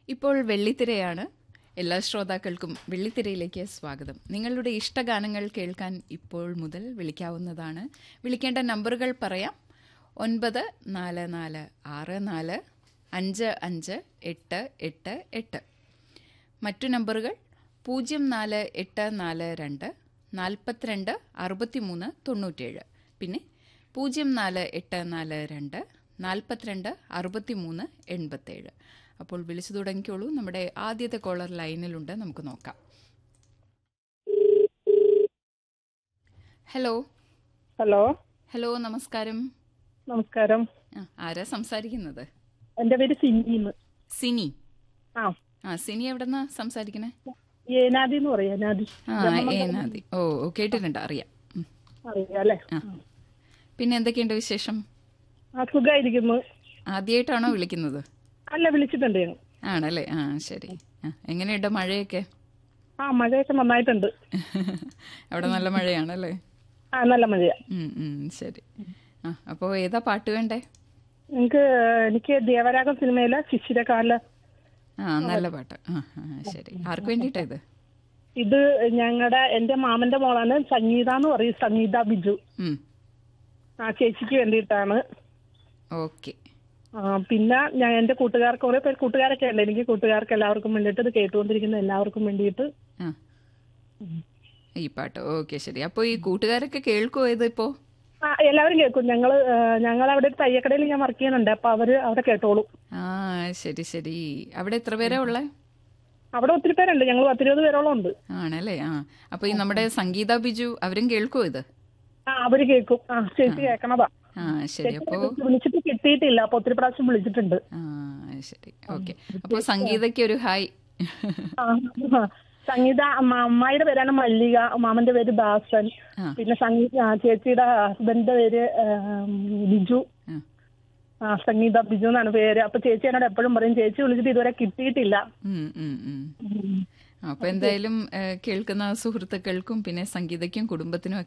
ഇപ്പോൾ വെള്ളിത്തിരയാണ് എല്ലാ ശ്രോതാക്കൾക്കും വെള്ളിത്തിരയിലേക്ക് സ്വാഗതം നിങ്ങളുടെ ഇഷ്ടഗാനങ്ങൾ കേൾക്കാൻ ഇപ്പോൾ മുതൽ വിളിക്കാവുന്നതാണ് വിളിക്കേണ്ട നമ്പറുകൾ പറയാം ഒൻപത് നാല് നാല് ആറ് നാല് അഞ്ച് അഞ്ച് എട്ട് എട്ട് എട്ട് മറ്റു നമ്പറുകൾ പൂജ്യം നാല് എട്ട് നാല് രണ്ട് നാൽപ്പത്തിരണ്ട് അറുപത്തിമൂന്ന് തൊണ്ണൂറ്റേഴ് പിന്നെ പൂജ്യം നാല് എട്ട് നാല് രണ്ട് നാൽപ്പത്തിരണ്ട് അറുപത്തിമൂന്ന് എൺപത്തേഴ് അപ്പോൾ വിളിച്ചു തുടങ്ങിക്കോളൂ നമ്മുടെ ആദ്യത്തെ കോളർ ലൈനിലുണ്ട് നമുക്ക് നോക്കാം ഹലോ ഹലോ ഹലോ നമസ്കാരം നമസ്കാരം ആ, ആരാ സംസാരിക്കുന്നത് എന്റെ പേര് സിനിന്ന് സിനി ആ ആ സിനി എവിടെന്നാ സംസാരിക്കണേ ഏനാദി എന്ന് പറയാം ഏനാദി ആ ഏനാദി ഓ ഓ, കേട്ടിട്ടുണ്ട് അറിയാം ഉം. അറിയാം അല്ലേ ആ. പിന്നെ എന്തൊക്കെയുണ്ട് വിശേഷം ആ സുഖമായിരിക്കുന്നു ആദ്യമായിട്ടാണോ വിളിക്കുന്നത് അല്ല വിളിച്ചിട്ടുണ്ട് ഞാൻ ആണല്ലേ ആ ശരി ആ, എങ്ങനെയുണ്ട് മഴയൊക്കെ ആ മഴയൊക്കെ നന്നായിട്ടുണ്ട് അവിടെ നല്ല മഴയാണല്ലേ ആ നല്ല മഴയാ ഉം, ഉം, ശരി ആ അപ്പോൾ ഏതാ പാട്ട് വേണ്ടേ എനിക്ക് എനിക്ക് ദേവരാഗം സിനിമയിലെ ശിശിരകാല ആ നല്ല പാട്ട് ആ ആ ശരി ആർക്ക് വേണ്ടിയിട്ടാ ഇത് ഇത് ഞങ്ങളുടെ എന്റെ മാമന്റെ മോളാണ് സംഗീത എന്ന് പറയും സംഗീത ബിജു ഉം, ആ ചേച്ചിക്ക് വേണ്ടിയിട്ടാണ് ഓക്കെ ആ, പിന്നെ ഞാൻ എന്റെ കൂട്ടുകാർക്ക് കുറെ പേര് കൂട്ടുകാരൊക്കെ ഉണ്ട് എനിക്ക് കൂട്ടുകാർക്ക് എല്ലാവർക്കും വേണ്ടിയിട്ട് ഇത് കേട്ടുകൊണ്ടിരിക്കുന്ന എല്ലാവർക്കും വേണ്ടിയിട്ട് ആ ഈ പാട്ട് ഓക്കെ ശരി അപ്പോൾ ഈ കൂട്ടുകാരൊക്കെ കേൾക്കുമോ ഇത് ഇപ്പോൾ ആ എല്ലാവരും കേൾക്കും ഞങ്ങള് ഞങ്ങൾ അവിടെ ഒരു തയ്യക്കടയിൽ ഞാൻ വർക്ക് ചെയ്യുന്നുണ്ട് അപ്പൊ അവര് അവിടെ കേട്ടോളും ആ ശരി ശരി അവിടെ എത്ര പേരാ ഉള്ളേ അവിടെ ഒത്തിരി പേരുണ്ട് ഞങ്ങൾ പത്തിരുപത് പേരോളം ഉണ്ട് ആണല്ലേ ആ അപ്പോൾ ഈ നമ്മുടെ സംഗീത ബിജു അവരും കേൾക്കുമോ ഇത് ആ അവര് കേൾക്കും ആ ചേച്ചി കേൾക്കണതാ ആ ശരി അപ്പോൾ വിളിച്ചിട്ട് കിട്ടിയിട്ടില്ല അപ്പൊ ഒത്തിരി പ്രാവശ്യം വിളിച്ചിട്ടുണ്ട് ആ ശരി ഓക്കെ അപ്പോൾ സംഗീതയ്ക്ക് ഒരു ഹായ് ആ, ആ. സംഗീത അമ്മ- അമ്മായിയുടെ പേരാണ് മല്ലിക മാമന്റെ പേര് ദാസൻ ആ. പിന്നെ സംഗീത ആ, ചേച്ചിയുടെ ഹസ്ബൻഡിന്റെ പേര് ഉം, ബിജു ആ. ആ സംഗീത ബിജു എന്നാണ് പേര് അപ്പൊ ചേച്ചി എന്നോട് എപ്പോഴും പറയും ചേച്ചി വിളിച്ചിട്ട് ഇതുവരെ കിട്ടിയിട്ടില്ല ഉം, ഉം, ഉം. അപ്പൊ എന്തായാലും ഏഹ്, കേൾക്കുന്ന സുഹൃത്തുക്കൾക്കും പിന്നെ സംഗീതയ്ക്കും കുടുംബത്തിനും